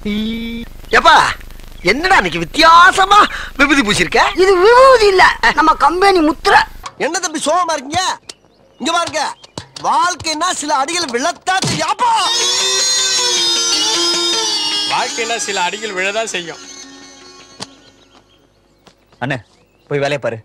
எப்பா என்னடா இன்னைக்கு வித்தியாசமா விபூதி பூசிருக்க இது விபூதி இல்ல நம்ம கம்பெனி முத்திரை என்ன தம்பி சோகமா இருக்கீங்க இங்க பாருங்க வாழ்க்கைன்னா சில அடிகள் விழத்தான் செய்யாப்பா வாழ்க்கையில சில அடிகள் விழதான் செய்யும் அண்ணே போய் வேலையை பாரு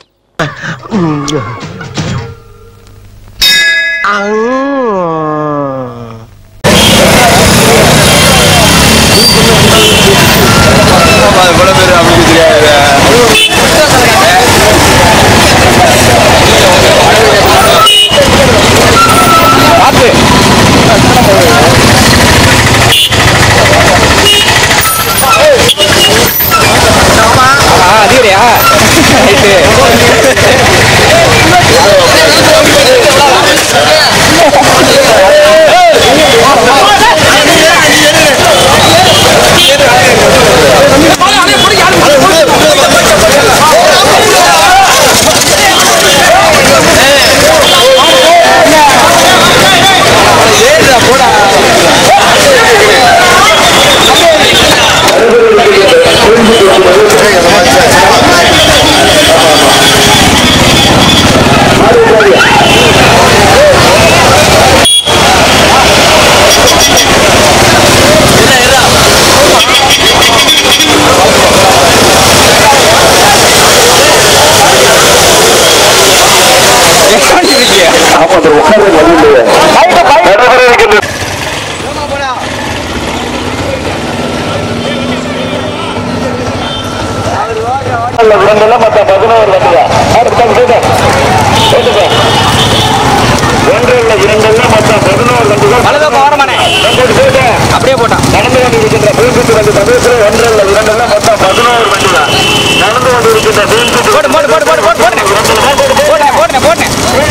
வலதுபக்கம் ஓரமானே அப்படியே போட்டான் நடந்து கொண்டிருக்கின்ற பூங்குத்து வந்து பிரதேசத்தில் ஒன்றல்ல இரண்டல்ல மொத்தம் பதினோரு வண்டிதான் நடந்து கொண்டிருக்கின்ற பூங்குத்து போடு போடு போடு போடு போடு போடுனே போடுனே போடுனே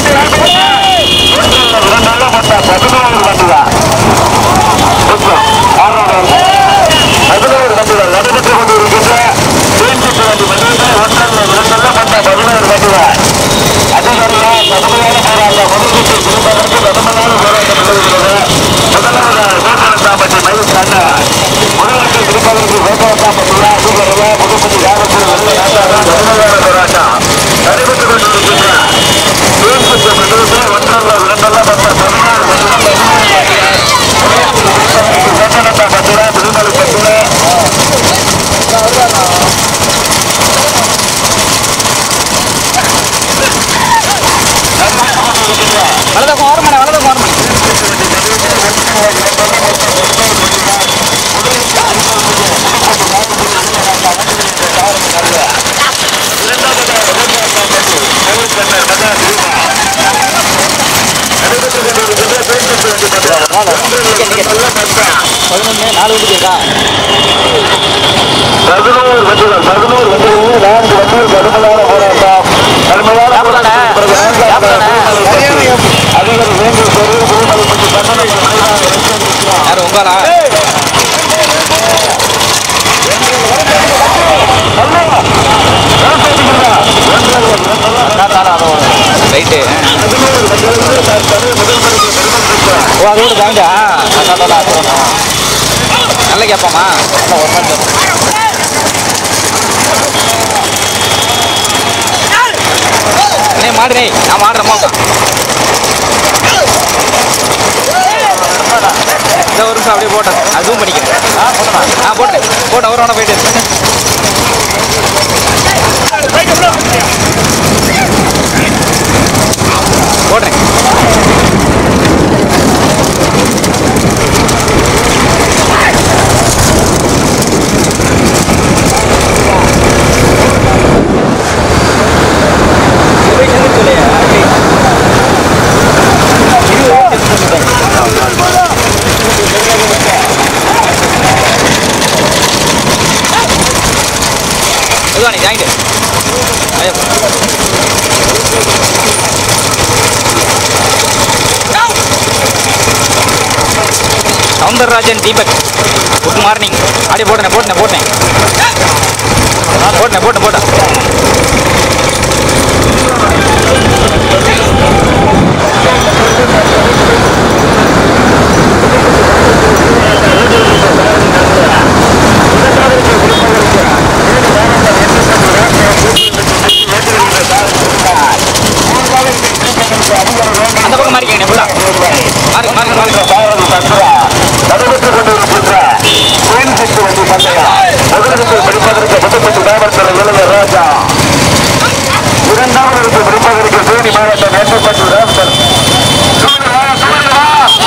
இரண்டல்ல மொத்தம் பதினோரு வண்டிதான் பதினோரு வண்டிதான் நடைபெற்றுக் கொண்டிருக்கின்ற பூங்குத்து வந்து பிரதேசத்தில் ஒன்றல்ல இரண்டல்ல மொத்தம் பதினோரு வண்டிதான் அதிகாரிகளா கடுமையான போராட்டம் முதுகுத்து திரும்பதற்கு கடுமையான போராட்டம் நிலவுகிறது முதலாவது வேட்டரசாப்பட்டி மயில் கண்ணா முதலமைச்சர் திருப்பதற்கு வேட்டரசாப்பட்டியா அதிகாரிகளா புதுப்பட்டி கிராமத்தில் வெள்ள நாட்டாளர் கடுமையான போராட்டம் நடைபெற்றுக் கொண்டிருக்கின்ற பூங்குத்து பிரதேசத்தில் ஒன்றல்ல இரண்டல்ல மொத்தம் பதினாறு வேட்டரசாப்பட்டியா திருமலை வலதுபக்கம் ஓரமானே வலதுபக்கம் ஓரமானே பதினொன்று நாலு வண்டி இருக்கா பதினோரு வண்டிகள் பதினோரு வண்டிகள் நான்கு வண்டிகள் கடுமையான போராட்டம் கடுமையான அதிகாரி வேண்டிய பொருள் திருமலைப்பட்டி கண்ணனை யார் உங்களா ரைட்டு ஓ அது கூட தாங்க நல்ல கேட்பாமா ஒரு மணி அண்ணே மாடுனே நான் மாடுறேன் இந்த ஒரு நிமிஷம் அப்படியே போட்டேன் அது ஜூம் பண்ணிக்கிறேன் ஆ போட்டேன் போட்டேன் அவரோட போயிட்டு போடுறேன் இதுவானே joint Soundararajan Deepak good morning அப்படியே போட்டேன் போட்டேன் போட்டேன் போட்டேன் போட்டேன் போட்டேன் வருகின்ற பாரதி சந்திரா நடைபெற்றுக் கொண்டிருக்கின்ற குயின் சிட்டு வண்டி பந்தயம் முதலிடத்தில் பிடிப்பதற்கு புதுப்பட்டி மாவட்டத்தில் இளைஞர் ராஜா இரண்டாவது இடத்தில் பிடிப்பதற்கு தேனி மாவட்டம் எட்டப்பட்டு ராம்சர் சூரியவா சூரியவா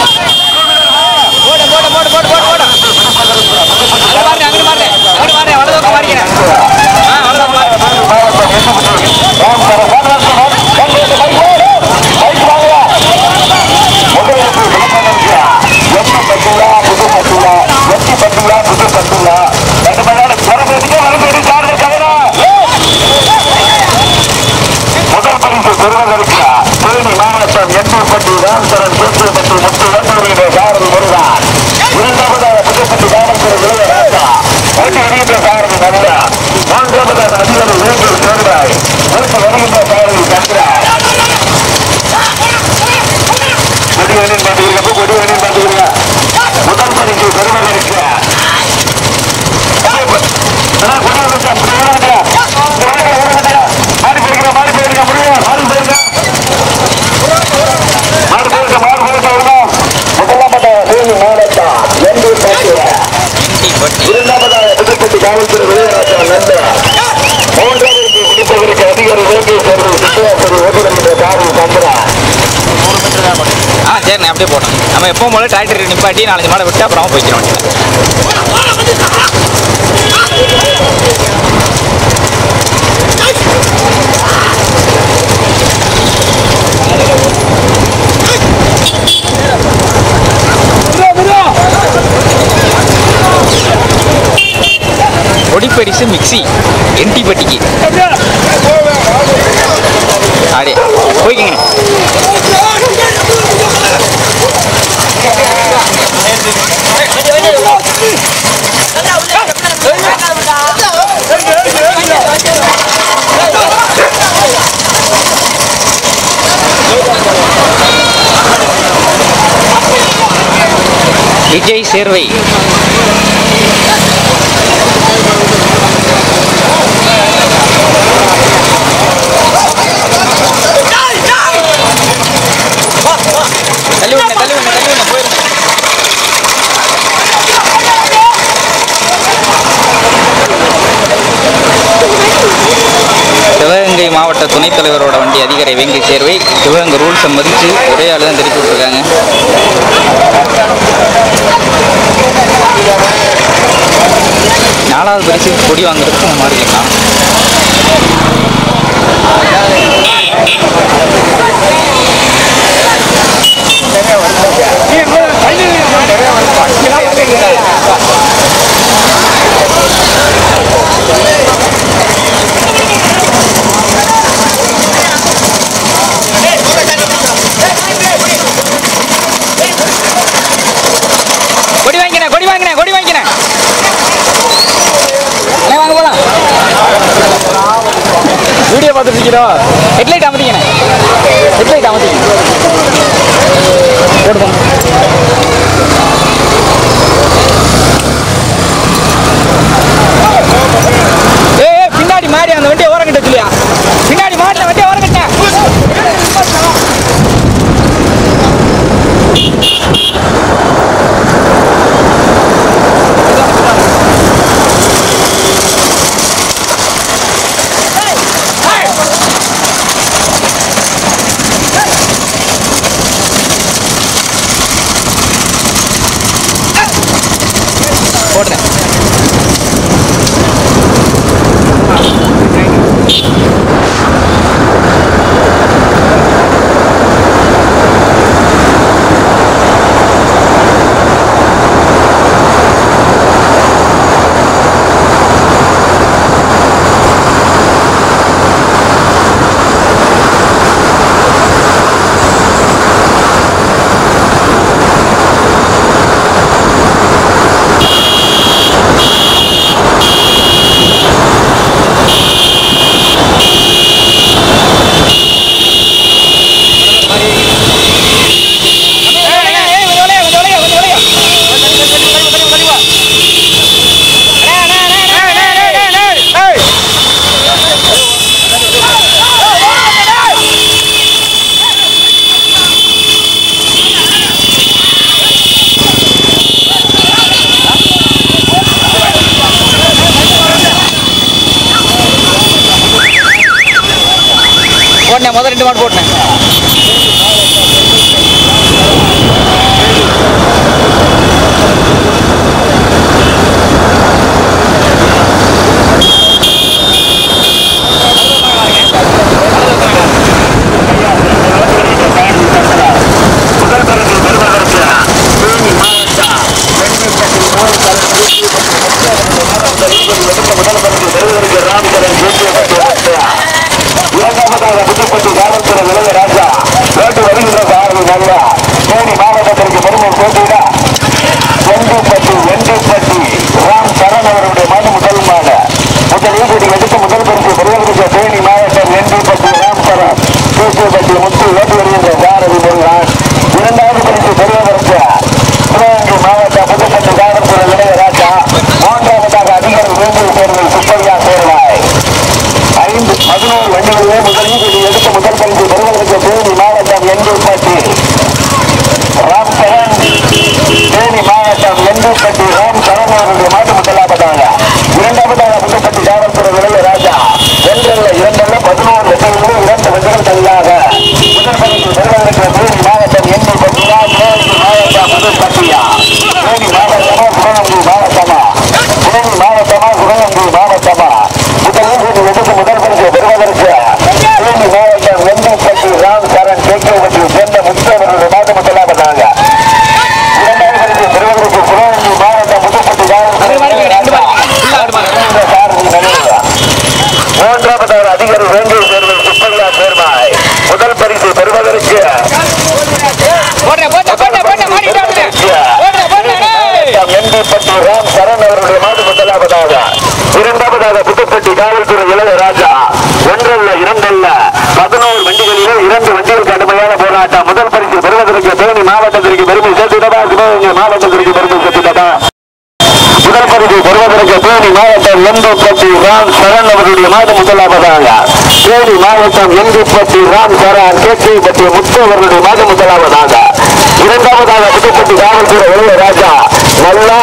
போடு போடு போடு போடு போடு போடு அங்க பாருங்க அங்க பாருங்க அங்க பாருங்க வலது பக்கம் பாருங்க ஆ வலது பக்கம் பாருங்க மாவட்டம் எட்டப்பட்டு ராம்சர் ராமநாதபுரம் கண்டிப்பாக பைக் வாங்க முதலிடத்தில் பிடிப்பதற்கு எட்டு பட்டுலா புது பட்டுலா எட்டு பட்டுலா புது பட்டுலா ரெண்டு மணி நேரம் வரவேற்க வரவேற்க சார்ந்த கவனா முதல் பரிசு பெறுவதற்கு தேனி மாவட்டம் எண்ணூர்பட்டி ராம்சரன் பேச்சுப்பட்டி முத்து வேண்டூரின் சாரதி முருகான் இரண்டாவதாக புதுப்பட்டி மாவட்டம் இளையராஜா ஓட்டி வருகின்ற சாரதி நல்ல மூன்றாவதாக அதிகாரி வேண்டூர் சேர்ந்தாய் ஓட்டி வருகின்ற சாரதி சந்திரா கொடிவனின் பாட்டுகிறப்ப கொடிவனின் பாட்டுகிறீங்க முதல் பரிசு பெறுவதற்கு அண்ணா, கொடி வந்துருச்சு, அப்படி ஓடுங்க. இங்க வாங்க, ஓடுங்க. மாறி போயிருங்க, மாறி போயிருங்க, முடியும், மாறி போயிருங்க. மாறி போயிருங்க, மாறி போயிருங்க, வருங்க. முதலாவதாக தேனி மாவட்டம் எண்ணூர் பட்டியல். இண்டி பட்டி இரண்டாவதாக புதுப்பட்டி காவல்துறை விஜயராஜா நந்த மூன்றாவது பிடிப்பதற்கு அதிகாரி வேண்டிய சேர்வு சுற்றுலாத்துறை ஓட்டுநர் காரி சந்திரா ஆ சரிண்ணே அப்படியே போட்டோம் நம்ம எப்பவும் போல டிராக்டர் நிப்பாட்டி நாலஞ்சு மாடை விட்டு அப்புறம் போய்க்கிறோம் வண்டியில் ஒடிப்பரிசு மிக்ஸி என்டி பட்டிக்கு அடே போய்க்கிங்க விஜய் சேர்வை தள்ளி விடுங்க தள்ளி விடுங்க தள்ளி விடுங்க போயிருங்க சிவகங்கை மாவட்ட துணைத் தலைவரோட வண்டி அதிகாரி வேங்கை சேர்வை சிவகங்கை ரூல்ஸை மதித்து ஒரே ஆள் தான் திருப்பி விட்டுருக்காங்க நாலாவது பரிசு கொடி வாங்குறதுக்கு நம்ம மாறிக்கலாம் கொடி வாங்கினேன் கொடி வாங்கினேன் கொடி வாங்கினேன் அண்ணே, வாங்க போலாம் வீடியோ பார்த்துட்டு இருக்கிறோம் ஹெட்லைட் அமர்த்திங்கண்ணே ஹெட்லைட் அமர்த்திங்க போடுவோம் ஏய் ஏய், பின்னாடி மாறி அந்த வண்டியை ஓரம் கட்ட சொல்லியா பின்னாடி மாட்டின வண்டியை ஓரம் கட்ட போட்டேன் முதல் ரெண்டு மாடு போட்டேன் முதல் பரிசு பெறுவதற்கு தேனி மாவட்டம் வெண்ணிப்பட்டி மூணு தலைவர் எடுத்த முதல் பரிசு பெறுவதற்கு ராம்சரன் ஜெயிச்சு இரண்டாவதாக புதுப்பட்டி காவல்துறை விலக ராஜா வேட்டு வருகின்ற சாரதி நல்லா தேனி மாவட்டத்திற்கு பெருமை போட்டியிட வெண்டிப்பட்டி வெண்டிப்பட்டி ராம் சரண் அவருடைய மனு முதல் மாட முதல் ஈடுபடி எடுத்து முதல் பரிசு பெறுவதற்கு தேனி மாவட்டம் வெண்டிப்பட்டி ராம் சரண் தேசியப்பட்டி முத்து வேட்டு வருகின்ற சாரதி முருகன் இரண்டாவது பரிசு பெறுவதற்கு சிவகங்கை மாவட்டம் புதுப்பட்டி காவல்துறை விலக ராஜா மூன்றாவதாக அதிகாரி வேண்டிய தேர்தல் சுப்பையா சேர்வாய் ஐந்து பதினோரு வண்டிகளிலே முதலில் எடுத்த முதல் பரிசு பெறுவதற்கு தேனி மாவட்டம் எண்பத்தி ராம் சரண் தேனி மாவட்டம் எண்பத்தி ராம் சரண் அவர்களுடைய மாட்டு முதலாவதாக இரண்டாவதாக புதுப்பட்டி காவல்துறை விலைய ராஜா ஒன்றல்ல இரண்டல்ல பதினோரு லட்சங்களிலும் இரண்டு வண்டிகள் தனியாக முதல் பரிசு பெறுவதற்கு தேனி மாவட்டம் எண்பத்தி ராம் தேனி மாவட்டம் புதுப்பட்டியா தேனி மாவட்டமா சிவகங்கை மாவட்டமா தேனி மாவட்டமா சிவகங்கை மாவட்டமா முதலில் எடுத்து முதல் பரிசு பெறுவதற்கு தேனி மாவட்டம் எண்பத்தி ராம் சரண் கேட்கப்பட்டு சேர்ந்த முக்கியவர்களுடைய மாட்டு முதலாவதாக இரண்டாவது பரிசு பெறுவதற்கு சிவகங்கை மாவட்டம் புதுப்பட்டி ரெண்டு மாடு ரெண்டு மாடு ஃபுல்லாக ஆடு மாடு மூன்றாவதாக அதிகாரி வேங்கை தேர்வில் சுப்பையா சேர்மாய் முதல் பரிசு பெறுவதற்கு போட்டேன் போட்டேன் போட்டேன் போட்டேன் மாட்டிட்டு போட்டேன் போட்டேன் டேய். எண்பத்தி ராம் சரண் அவருடைய மாடு முதலாவதாக இரண்டாவதாக புதுப்பட்டி காவல்துறை இளைய ராஜா ஒன்றல்ல இரண்டல்ல பதினோரு வண்டிகளிலும் இரண்டு வண்டிகள் கடுமையான போராட்டம் முதல் பரிசு பெறுவதற்கு தேனி மாவட்டத்திற்கு பெருமை சேர்த்திடவா சிவகங்கை மாவட்டத்திற்கு பெருமை சேர்த்திடவா முதல் பரிசு பெறுவதற்கு தேனி மாவட்டம் எண்பத்தி ராம் சரண் அவருடைய மாடு முதலாவதாக தேனி மாவட்டம் எண்பத்தி ராம் சரண் கேட்கைப்பட்டி முத்து அவர்களுடைய மாடு முதலாவதாக இரண்டாவதாக புதுப்பட்டி காவல்துறை இளைய ராஜா நல்லா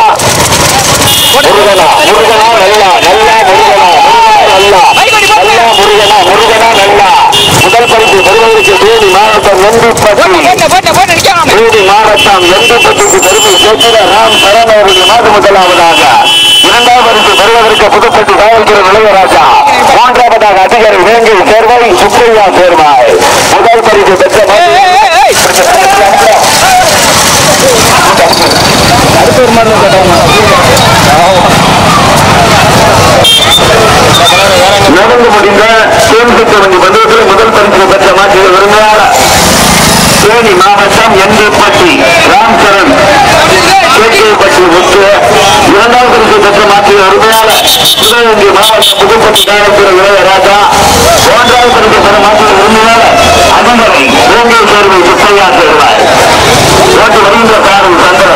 முருகனா முருகனா நல்லா நல்லா முருகனா முருகனா நல்லா நல்லா முருகனா முருகனா நல்லா முதல் பரிசு பெறுவதற்கு தேனி மாவட்டம் எண்பத்தி போட்டேன் போட்டேன் போட்டேன் நிற்காம தேனி மாவட்டம் எண்பத்தெட்டுக்கு பெருமை சேர்க்கிற ராம் சரண் அவருடைய மாடு முதலாவதாக இரண்டாவது பரிசு பெறுவதற்கு புதுப்பட்டி காவல்துறை நிலையராஜா மூன்றாவதாக அதிகாரி வேங்கை சேர்வாய் சுப்பையா சேர்வாய் முதல் பரிசு பெற்ற ஏய், ஏய், ஏய், ஏய். அடுத்த ஒரு மாடு நடந்து முடிந்த தேர்தல் வங்கி பந்தயத்தில் முதல் பரிசு பெற்ற மாற்றிய விரும்பினார் தேனி மாவட்டம் எண்பட்டி ராம் சரண் கேட்கைப்பட்டி முத்து இரண்டாவது பரிசு பெற்ற மாற்றிய உரிமையாளர் சிவகங்கை மாவட்டம் புதுப்பட்டி காவல்துறை இளைய ராஜா மூன்றாவது பரிசு பெற்ற மாற்றிய உரிமையாளர் அதிகாரி வேங்கை சேர்வை சுப்பையா சேர்வாய் ஓட்டு வருகின்ற காரணம் சந்திரன்